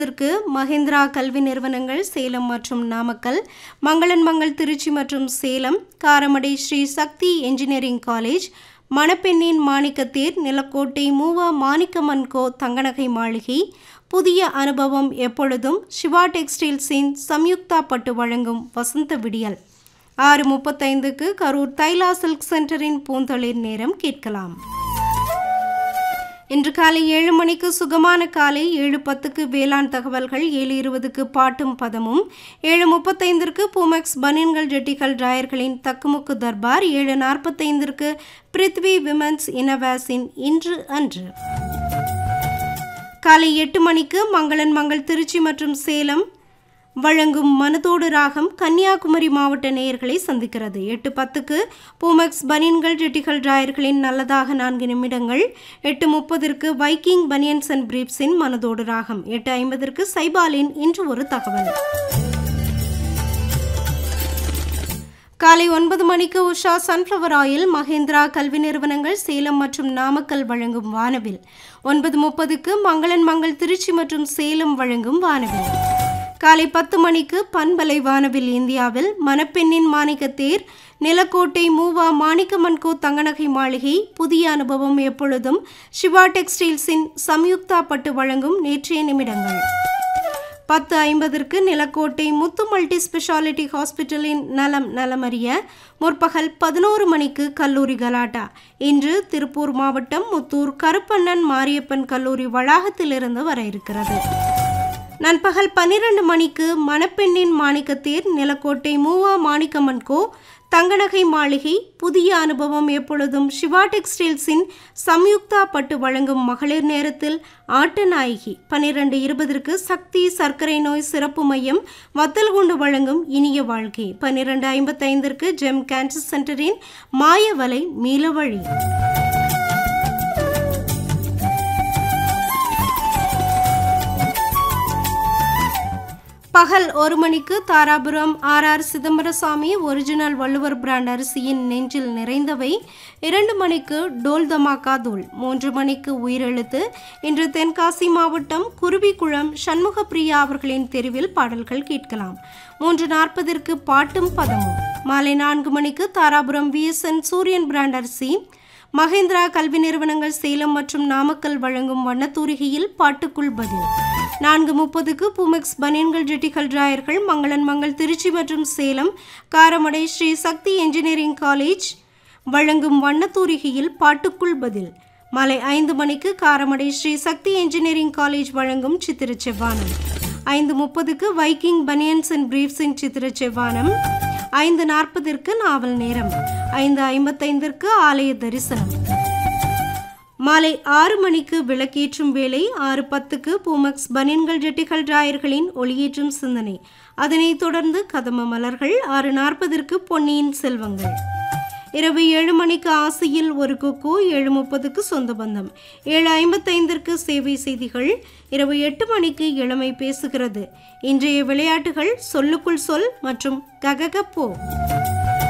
இதற்கு மஹிந்திரா கல்வி நிறுவனங்கள் சேலம் மற்றும் நாமக்கல் மங்களன் மங்கள் திருச்சி மற்றும் சேலம் காரமடை ஸ்ரீ சக்தி என்ஜினியரிங் காலேஜ் மணப்பெண்ணின் மாணிக்கத்தேர் நிலக்கோட்டை மூவா மாணிக்கமன் கோ தங்கநகை மாளிகை புதிய அனுபவம் எப்பொழுதும் சிவா டெக்ஸ்டைல்ஸின் சம்யுக்தா பட்டு வழங்கும் வசந்த விடியல் ஆறு முப்பத்தைந்துக்கு கரூர் தைலா சில்க் சென்டரின் பூந்தளிர் நேரம் கேட்கலாம் இன்று காலை ஏழு மணிக்கு சுகமான காலை ஏழு பத்துக்கு வேளாண் தகவல்கள் ஏழு இருபதுக்கு பாட்டும் பதமும் ஏழு முப்பத்தைந்திற்கு பூமெக்ஸ் பனியன்கள் ஜெட்டிகள் டிராயர்களின் தக்குமுக்கு தர்பார் ஏழு நாற்பத்தைந்திற்கு பிருத்வி விமன்ஸ் இனவாஸின் இன்று அன்று காலை எட்டு மணிக்கு மங்களன் மங்கள் திருச்சி மற்றும் சேலம் வழங்கும் மனதோடு ராகம் கன்னியாகுமரி மாவட்ட நேயர்களை சந்திக்கிறது எட்டு பத்துக்கு பூமெக்ஸ் பனியன்கள் ஜெட்டிகள் டிராயர்களின் நல்லதாக நான்கு நிமிடங்கள் எட்டு முப்பதிற்கு வைக்கிங் பனியன்ஸ் அண்ட் பிரீப்ஸின் மனதோடு ராகம் எட்டு ஐம்பதற்கு சைபாலின் இன்று ஒரு தகவல் காலை ஒன்பது மணிக்கு உஷா சன்ஃப்ளவர் ஆயில் மகேந்திரா கல்வி நிறுவனங்கள் சேலம் மற்றும் நாமக்கல் வழங்கும் வானவில் ஒன்பது முப்பதுக்கு மங்களன் மங்கள் திருச்சி மற்றும் சேலம் வழங்கும் வானவில் காலை பத்து மணிக்கு பண்பலை வானவில் இந்தியாவில் மணப்பெண்ணின் மாணிக்கத்தேர் நிலக்கோட்டை மூவா மாணிக்கமன்கோ தங்கநகை மாளிகை புதிய அனுபவம் எப்பொழுதும் சிவா டெக்ஸ்டைல்ஸின் சம்யுக்தா பட்டு வழங்கும் நேற்றைய நிமிடங்கள் பத்து ஐம்பதற்கு நிலக்கோட்டை முத்து மல்டி ஸ்பெஷாலிட்டி ஹாஸ்பிட்டலின் நலம் நலமறிய முற்பகல் பதினோரு மணிக்கு கல்லூரி கலாட்டா இன்று திருப்பூர் மாவட்டம் முத்தூர் கருப்பண்ணன் மாரியப்பன் கல்லூரி வளாகத்திலிருந்து வர இருக்கிறது நண்பகல் பன்னிரண்டு மணிக்கு மணப்பெண்ணின் மாணிக்கத்தேர் நிலக்கோட்டை மூவா மாணிக்கமன் கோ தங்கநகை மாளிகை புதிய அனுபவம் எப்பொழுதும் சிவா டெக்ஸ்டைல்ஸின் சம்யுக்தா பட்டு வழங்கும் மகளிர் நேரத்தில் ஆட்ட நாயகி பன்னிரண்டு இருபதற்கு சக்தி சர்க்கரை நோய் சிறப்பு மையம் வத்தல்குண்டு வழங்கும் இனிய வாழ்க்கை பன்னிரண்டு ஐம்பத்தைந்திற்கு ஜெம் கேன்சர் சென்டரின் மாயவலை மீளவழி பகல் ஒரு மணிக்கு Dharapuram R R Chidambarasamy original Valluvar brand அரிசியின் நெஞ்சில் நிறைந்தவை இரண்டு மணிக்கு டோல் தமாக்கா தூள் மூன்று மணிக்கு உயிரெழுத்து இன்று தென்காசி மாவட்டம் குருவிக்குளம் சண்முகப்பிரியா அவர்களின் தெருவில் பாடல்கள் கேட்கலாம் மூன்று நாற்பதற்கு பாட்டும் பதமும் மாலை நான்கு மணிக்கு தாராபுரம் விஎஸ்என் சூரியன் பிராண்ட் அரிசி மகேந்திரா கல்வி நிறுவனங்கள் சேலம் மற்றும் நாமக்கல் வழங்கும் வண்ணத்தூரிகையில் பாட்டுக்குள் பதில் நான்கு முப்பதுக்கு பூமெக்ஸ் பனியன்கள் ஜெட்டிகள் டிராயர்கள் மங்களன் மங்கள் திருச்சி மற்றும் சேலம் காரமடை ஸ்ரீ சக்தி என்ஜினியரிங் காலேஜ் வழங்கும் வண்ணத்தூரிகையில் பாட்டுக்குள் பதில் மாலை ஐந்து மணிக்கு காரமடை ஸ்ரீ சக்தி என்ஜினியரிங் காலேஜ் வழங்கும் சித்திர செவ்வானம் ஐந்து முப்பதுக்கு வைக்கிங் பனியன்ஸ் அண்ட் பிரீஃப்ஸின் சித்திர செவ்வானம் ஐந்து நாற்பதிற்கு நாவல் நேரம் ஐந்து ஐம்பத்தைந்திற்கு ஆலய தரிசனம் மாலை ஆறு மணிக்கு விளக்கேற்றும் வேலை ஆறு பத்துக்கு பூமக்ஸ் பனியன்கள் ஜெட்டிகள் டிராயர்களின் ஒளியேற்றும் சிந்தனை அதனைத் தொடர்ந்து கதம மலர்கள் ஆறு நாற்பதற்கு பொன்னியின் செல்வங்கள் இரவு ஏழு மணிக்கு ஆசையில் ஒரு குக்கு ஏழு முப்பதுக்கு சொந்த பந்தம் ஏழு ஐம்பத்தைந்திற்கு சேவை செய்திகள் இரவு எட்டு மணிக்கு இளமை பேசுகிறது இன்றைய விளையாட்டுகள் சொல்லுக்குள் சொல் மற்றும் கககப்போ